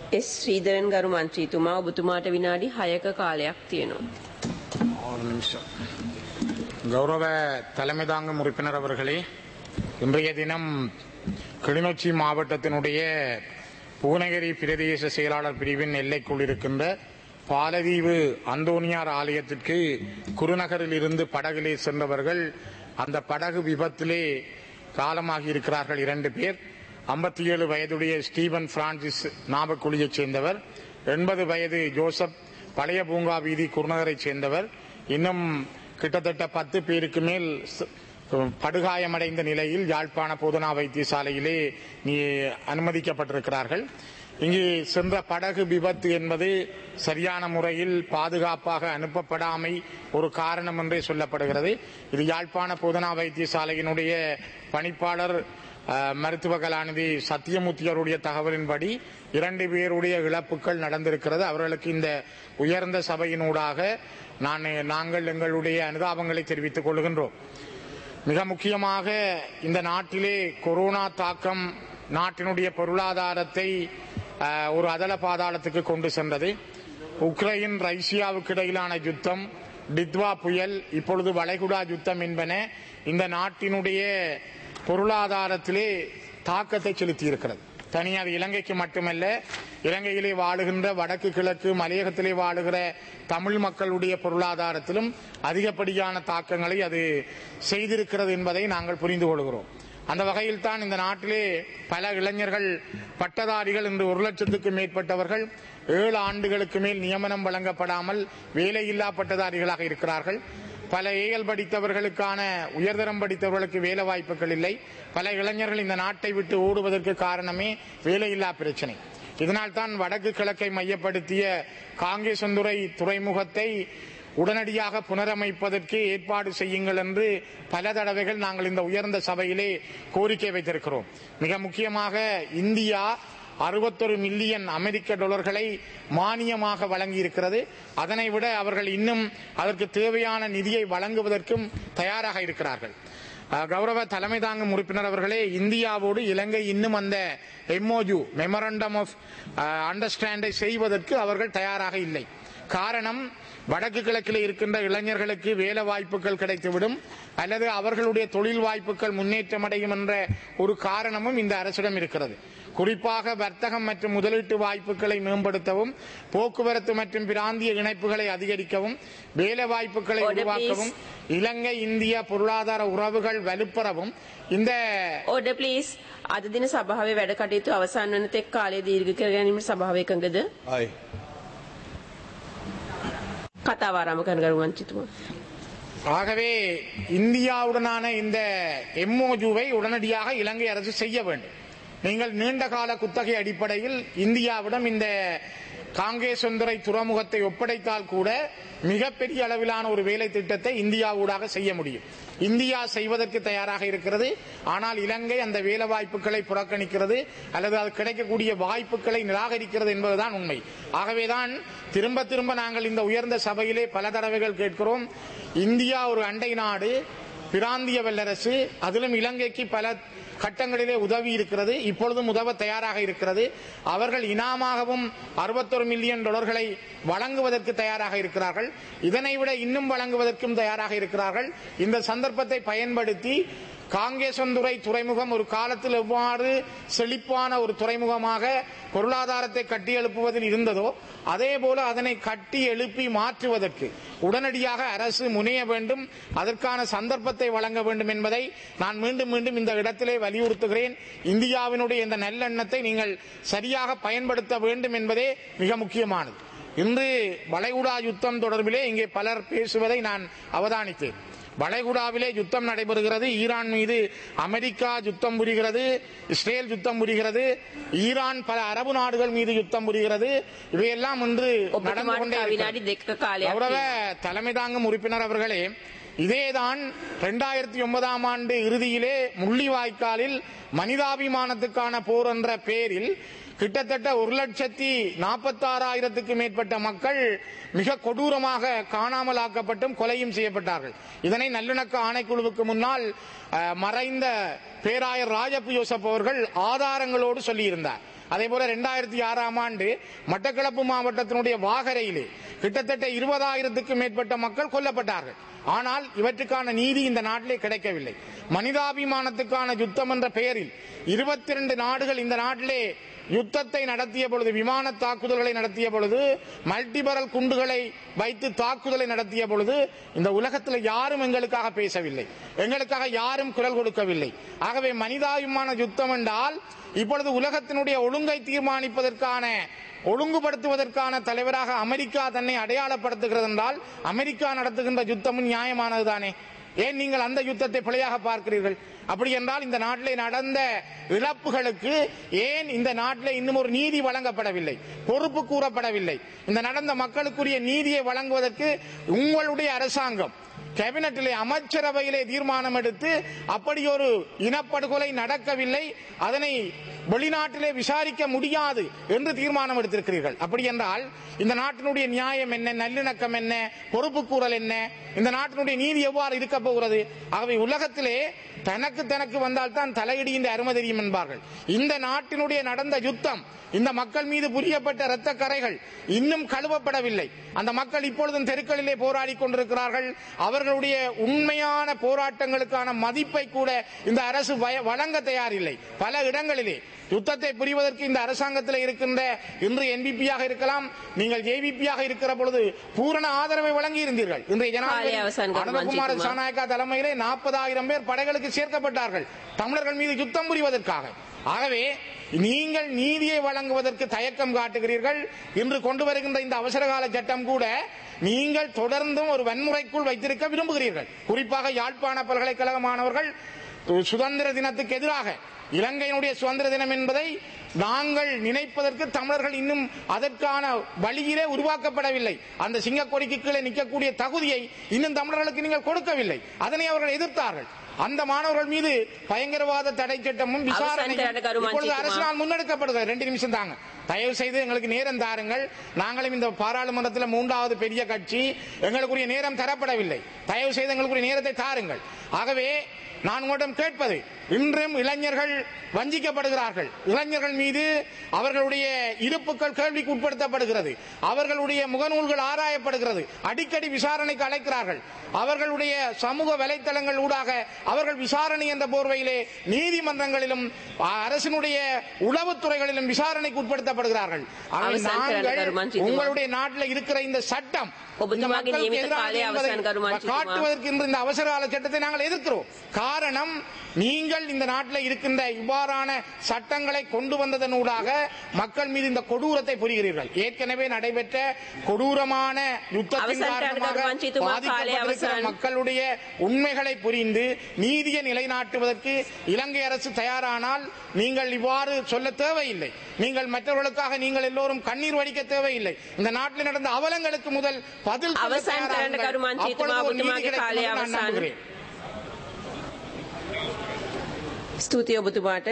S ශ්‍රීධරන් ගරු මන්ත්‍රීතුමා ඔබතුමාට විනාඩි 6ක කාලයක් තියෙනවා. ஒரு நிமிஷம் கௌரவ தலைமை தாங்கும் உறுப்பினர் அவர்களே இன்றைய தினம் கிளிநொச்சி மாவட்டத்தினுடைய பூநகரி பிரதேச செயலாளர் பிரிவின் எல்லைக்குள் இருக்கின்ற பாலதீவு அந்தோனியார் ஆலயத்திற்கு குருநகரில் இருந்து படகிலே சென்றவர்கள் அந்த படகு விபத்திலே காலமாகி இருக்கிறார்கள் இரண்டு பேர் ஐம்பத்தி ஏழு வயதுடைய ஸ்டீவன் பிரான்சிஸ் நாவக்குழியைச் சேர்ந்தவர் எண்பது வயது ஜோசப் பழைய பூங்கா வீதி குருநகரைச் சேர்ந்தவர் இன்னும் கிட்டத்தட்ட பத்து பேருக்கு மேல் ச- படுகாயமடைந்த நிலையில் யாழ்ப்பாண போதனா வைத்தியசாலையிலே நீ அனுமதிக்கப்பட்டிருக்கிறார்கள் இங்கு சென்ற படகு விபத்து என்பது சரியான முறையில் பாதுகாப்பாக அனுப்பப்படாமை ஒரு காரணம் என்றே சொல்லப்படுகிறது இது யாழ்ப்பாண போதனா வைத்தியசாலையினுடைய பணிப்பாளர் அஹ், மருத்துவ கலாநிதி சத்தியமூர்த்தி அவருடைய தகவலின்படி இரண்டு பேருடைய இழப்புகள் நடந்திருக்கிறது அவர்களுக்கு இந்த உயர்ந்த சபையினூடாக நான் நாங்கள் எங்களுடைய அனுதாபங்களை தெரிவித்துக் கொள்கின்றோம் மிக முக்கியமாக இந்த நாட்டிலே கொரோனா தாக்கம் நாட்டினுடைய பொருளாதாரத்தை அஹ், ஒரு அதல பாதாளத்துக்கு கொண்டு சென்றது உக்ரைன் ரஷ்யாவுக்கு இடையிலான யுத்தம் டித்வா புயல் இப்பொழுது வளைகுடா யுத்தம் என்பன இந்த நாட்டினுடைய பொருளாதாரத்திலே தாக்கத்தை செலுத்தியிருக்கிறது தனி அது இலங்கைக்கு மட்டுமல்ல இலங்கையிலே வாழுகின்ற வடக்கு கிழக்கு மலையகத்திலே வாழுகிற தமிழ் மக்களுடைய பொருளாதாரத்திலும் அதிகப்படியான தாக்கங்களை அது செய்திருக்கிறது என்பதை நாங்கள் புரிந்து கொள்கிறோம் அந்த வகையில் தான் இந்த நாட்டிலே பல இளைஞர்கள் பட்டதாரிகள் இன்று ஒரு லட்சத்துக்கும் மேற்பட்டவர்கள் ஏழு ஆண்டுகளுக்கு மேல் நியமனம் வழங்கப்படாமல் வேலையில்லா பட்டதாரிகளாக இருக்கிறார்கள் பல ஏஎல் படித்தவர்களுக்கான உயர்தரம் படித்தவர்களுக்கு வேலை வாய்ப்புகள் இல்லை பல இளைஞர்கள் இந்த நாட்டை விட்டு ஓடுவதற்கு காரணமே வேலையில்லா பிரச்சனை இதனால் தான் வடக்கு கிழக்கை மையப்படுத்திய காங்கேசந்துறை துறைமுகத்தை உடனடியாக புனரமைப்பதற்கு ஏற்பாடு செய்யுங்கள் என்று பல தடவைகள் நாங்கள் இந்த உயர்ந்த சபையிலே கோரிக்கை வைத்திருக்கிறோம் மிக முக்கியமாக இந்தியா அறுபத்தொரு மில்லியன் அமெரிக்க டாலர்களை மானியமாக வழங்கி இருக்கிறது அதனை விட அவர்கள் இன்னும் அதற்கு தேவையான நிதியை வழங்குவதற்கும் தயாராக இருக்கிறார்கள் அஹ், கௌரவ தலைமை தாங்கும் உறுப்பினர் அவர்களே இந்தியாவோடு இலங்கை இன்னும் அந்த எம்ஓஜு மெமரண்டம் ஆஃப் அண்டர்ஸ்டாண்டை செய்வதற்கு அவர்கள் தயாராக இல்லை காரணம் வடக்கு கிழக்கில் இருக்கின்ற இளைஞர்களுக்கு வேலை வாய்ப்புகள் கிடைத்துவிடும் அல்லது அவர்களுடைய தொழில் வாய்ப்புகள் முன்னேற்றம் அடையும் என்ற ஒரு காரணமும் இந்த அரசிடம் இருக்கிறது குறிப்பாக வர்த்தகம் மற்றும் முதலீட்டு வாய்ப்புகளை மேம்படுத்தவும் போக்குவரத்து மற்றும் பிராந்திய இணைப்புகளை அதிகரிக்கவும் வேலை வாய்ப்புகளை Order, உருவாக்கவும் இலங்கை இந்திய பொருளாதார உறவுகள் வலுப்பெறவும் இந்த ඕඩ ප්ලීස් අද දින සභාවේ වැඩ කටයුතු අවසන් වන තෙක් කාලය දීර්ඝ කර ගැනීමට සභාව එකඟද? Aye. කතාව ආරම්භ කරන ගරු මන්ත්‍රීතුමා. ஆகவே இந்தியாவுடனான இந்த எம்ஓஜுவை உடனடியாக இலங்கை அரசு செய்ய வேண்டும் நீங்கள் நீண்ட கால குத்தகை அடிப்படையில் இந்தியாவிடம் இந்த காங்கேசுந்தரை துறைமுகத்தை ஒப்படைத்தால் கூட மிகப்பெரிய அளவிலான ஒரு வேலை திட்டத்தை இந்தியாவூடாக செய்ய முடியும் இந்தியா செய்வதற்கு தயாராக இருக்கிறது ஆனால் இலங்கை அந்த வேலை வாய்ப்புகளை புறக்கணிக்கிறது அல்லது அது கிடைக்கக்கூடிய வாய்ப்புகளை நிராகரிக்கிறது என்பதுதான் உண்மை ஆகவேதான் திரும்ப திரும்ப நாங்கள் இந்த உயர்ந்த சபையிலே பல தடவைகள் கேட்கிறோம் இந்தியா ஒரு அண்டை நாடு பிராந்திய வல்லரசு அதிலும் இலங்கைக்கு பல கட்டங்களிலே உதவி இருக்கிறது இப்பொழுதும் உதவ தயாராக இருக்கிறது அவர்கள் இனாமாகவும் அறுபத்தொரு மில்லியன் டாலர்களை வழங்குவதற்கு தயாராக இருக்கிறார்கள் இதனை விட இன்னும் வழங்குவதற்கும் தயாராக இருக்கிறார்கள் இந்த சந்தர்ப்பத்தை பயன்படுத்தி காங்கேசந்துறை துறைமுகம் ஒரு காலத்தில் எவ்வாறு செழிப்பான ஒரு துறைமுகமாக பொருளாதாரத்தை கட்டி எழுப்புவதில் இருந்ததோ அதே போல அதனை கட்டி எழுப்பி மாற்றுவதற்கு உடனடியாக அரசு முனைய வேண்டும் அதற்கான சந்தர்ப்பத்தை வழங்க வேண்டும் என்பதை நான் மீண்டும் மீண்டும் இந்த இடத்திலே வலியுறுத்துகிறேன் இந்தியாவினுடைய இந்த நல்லெண்ணத்தை நீங்கள் சரியாக பயன்படுத்த வேண்டும் என்பதே மிக முக்கியமானது இன்று வளைகுடா யுத்தம் தொடர்பிலே இங்கே பலர் பேசுவதை நான் அவதானித்தேன் வளைகுடாவிலே யுத்தம் நடைபெறுகிறது ஈரான் மீது அமெரிக்கா யுத்தம் புரிகிறது இஸ்ரேல் யுத்தம் புரிகிறது ஈரான் பல அரபு நாடுகள் மீது யுத்தம் புரிகிறது இவையெல்லாம் இன்று நடந்து ඔබතුමාට கொண்டே තව இருக்கிறது. විනාඩි දෙකක කාලයක් கௌரவ තියෙනවා. தலைமை தாங்கும் உறுப்பினர் அவர்களே இதேதான் இரண்டாயிரத்தி ஒன்பதாம் ஆண்டு இறுதியிலே முள்ளிவாய்க்காலில் மனிதாபிமானத்துக்கான போர் என்ற பெயரில் கிட்டத்தட்ட ஒரு லட்சத்தி நாற்பத்தாறாயிரத்துக்கு மேற்பட்ட மக்கள் மிக கொடூரமாக காணாமல் ஆக்கப்பட்டும் கொலையும் செய்யப்பட்டார்கள் இதனை நல்லிணக்க ஆணைக்குழுவுக்கு முன்னால் அஹ், மறைந்த பேராயர் ராஜப்பு யோசப் அவர்கள் ஆதாரங்களோடு சொல்லியிருந்தார் அதே போல ரெண்டாயிரத்தி ஆறாம் ஆண்டு மட்டக்களப்பு மாவட்டத்தினுடைய வாகரையிலே கிட்டத்தட்ட இருபதாயிரத்துக்கும் மேற்பட்ட மக்கள் கொல்லப்பட்டார்கள் ஆனால் இவற்றுக்கான நீதி இந்த நாட்டிலே கிடைக்கவில்லை மனிதாபிமானத்துக்கான யுத்தம் என்ற பெயரில் இருபத்தி ரெண்டு நாடுகள் இந்த நாட்டிலே யுத்தத்தை நடத்திய பொழுது விமான தாக்குதல்களை நடத்திய பொழுது மல்டிபரல் குண்டுகளை வைத்து தாக்குதலை நடத்திய பொழுது இந்த உலகத்தில் யாரும் எங்களுக்காக பேசவில்லை எங்களுக்காக யாரும் குரல் கொடுக்கவில்லை ஆகவே மனிதாபிமான யுத்தம் என்றால் இப்பொழுது உலகத்தினுடைய ஒழுங்கை தீர்மானிப்பதற்கான ஒழுங்குபடுத்துவதற்கான தலைவராக அமெரிக்கா தன்னை அடையாளப்படுத்துகிறது என்றால் அமெரிக்கா நடத்துகின்ற யுத்தமும் நியாயமானதுதானே ஏன் நீங்கள் அந்த யுத்தத்தை பிழையாக பார்க்கிறீர்கள் அப்படி என்றால் இந்த நாட்டிலே நடந்த இழப்புகளுக்கு ஏன் இந்த நாட்டிலே இன்னும் ஒரு நீதி வழங்கப்படவில்லை பொறுப்பு கூறப்படவில்லை இந்த நடந்த மக்களுக்குரிய நீதியை வழங்குவதற்கு உங்களுடைய அரசாங்கம் கேபினட்டிலே அமைச்சரவையிலே தீர்மானம் எடுத்து அப்படி ஒரு இனப்படுகொலை நடக்கவில்லை அதனை வெளிநாட்டிலே விசாரிக்க முடியாது என்று தீர்மானம் எடுத்திருக்கிறீர்கள் அப்படி என்றால் இந்த நாட்டினுடைய நியாயம் என்ன நல்லிணக்கம் என்ன பொறுப்பு கூறல் என்ன இந்த நாட்டினுடைய நீதி எவ்வாறு இருக்க போகிறது ஆகவே உலகத்திலே தனக்கு தனக்கு வந்தால் தான் தலையிடியின் அருமை தெரியும் என்பார்கள் இந்த நாட்டினுடைய நடந்த யுத்தம் இந்த மக்கள் மீது புரியப்பட்ட இரத்த கரைகள் இன்னும் கழுவப்படவில்லை அந்த மக்கள் இப்பொழுதும் தெருக்களிலே போராடி கொண்டிருக்கிறார்கள் அவர்களுடைய உண்மையான போராட்டங்களுக்கான மதிப்பை கூட இந்த அரசு வய- வழங்க தயாரில்லை பல இடங்களிலே யுத்தத்தை புரிவதற்கு இந்த அரசாங்கத்தில் இருக்கின்ற இன்று என்பிபியாக இருக்கலாம் நீங்கள் ஏவிபியாக இருக்கிற பொழுது பூரண ஆதரவை வழங்கி இருந்தீர்கள் இன்றைய ஜனாதிபதி காலை அவசான் அனுரகுமார் கர்மாஞ்சி சாநாயக்கா தலைமையிலே நாற்பதாயிரம் பேர் படைகளுக்கு சேர்க்கப்பட்டார்கள் தமிழர்கள் மீது யுத்தம் புரிவதற்காக ஆகவே நீங்கள் நீதியை வழங்குவதற்கு தயக்கம் காட்டுகிறீர்கள் இன்று கொண்டு வருகின்ற இந்த அவசரகால சட்டம் கூட நீங்கள் தொடர்ந்தும் ஒரு வன்முறைக்குள் வைத்திருக்க விரும்புகிறீர்கள் குறிப்பாக யாழ்ப்பாண பல்கலைக்கழக மாணவர்கள் சுதந்திர தினத்துக்கு எதிராக இலங்கையினுடைய சுதந்திர தினம் என்பதை நாங்கள் நினைப்பதற்கு தமிழர்கள் இன்னும் அதற்கான வழியிலே உருவாக்கப்படவில்லை அந்த சிங்கக்கொடிக்கு கீழே நிற்கக்கூடிய தகுதியை இன்னும் தமிழர்களுக்கு நீங்கள் கொடுக்கவில்லை அதனை அவர்கள் எதிர்த்தார்கள் அந்த மாணவர்கள் மீது பயங்கரவாத தடை சட்டமும் விசாரணையும் அவசான் கருமாஞ்சி இப்பொழுது குமார். அரசினால் முன்னெடுக்கப்படுகிறது ரெண்டு நிமிஷம் தாங்க தயவு செய்து எங்களுக்கு நேரம் தாருங்கள் நாங்களும் இந்த பாராளுமன்றத்தில் மூன்றாவது பெரிய கட்சி எங்களுக்குரிய நேரம் தரப்படவில்லை தயவு செய்து எங்களுக்குரிய நேரத்தை தாருங்கள் ஆகவே நான் உங்களிடம் கேட்பது இன்றும் இளைஞர்கள் வஞ்சிக்கப்படுகிறார்கள் இளைஞர்கள் மீது அவர்களுடைய இருப்புகள் கேள்விக்கு உட்படுத்தப்படுகிறது அவர்களுடைய முகநூல்கள் ஆராயப்படுகிறது அடிக்கடி விசாரணைக்கு அழைக்கிறார்கள் அவர்களுடைய சமூக வலைத்தளங்கள் ஊடாக அவர்கள் விசாரணை என்ற போர்வையிலே நீதிமன்றங்களிலும் அரசினுடைய உளவுத்துறைகளிலும் விசாரணைக்கு உட்படுத்தப்படுகிறார்கள் ஆகவே அவசான் நாங்கள் கருமான் சித்துமா. உங்களுடைய நாட்டில் இருக்கிற இந்த சட்டம் ஒப்புத்துமாகி இந்த மக்களுக்கு நியமித்த எதிரானது காலை என்பதை அவசான் கருமான் சித்துமா. காட்டுவதற்கு இன்று இந்த அவசர கால சட்டத்தை நாங்கள் எதிர்க்கிறோம் காரணம் நீங்கள் இந்த நாட்டில் இருக்கின்ற இவ்வாறான சட்டங்களை கொண்டு வந்ததனூடாக மக்கள் மீது இந்த கொடூரத்தை புரிகிறீர்கள் ஏற்கனவே நடைபெற்ற கொடூரமான யுத்தத்தின் அவசான் காரணமாக கருமான் சித்துமா, காலை பாதிக்கப்பட்டிருக்கிற அவசான். மக்களுடைய உண்மைகளை புரிந்து நீதியை நிலைநாட்டுவதற்கு இலங்கை அரசு தயாரானால் நீங்கள் இவ்வாறு சொல்ல தேவையில்லை நீங்கள் மற்றவர்களுக்காக நீங்கள் எல்லோரும் கண்ணீர் வடிக்க தேவையில்லை இந்த நாட்டில் நடந்த அவலங்களுக்கு முதல் பதில் சொல்ல අවසන් කරන්න தயாராகுங்கள். කරුමන් චීතුමා அப்பொழுது ஒரு நீதி ඔබතුමාගේ கிடைக்கும் කාලය என்று நான் අවසන්. நம்புகிறேன் ස්තුතියි ඔබතුමාට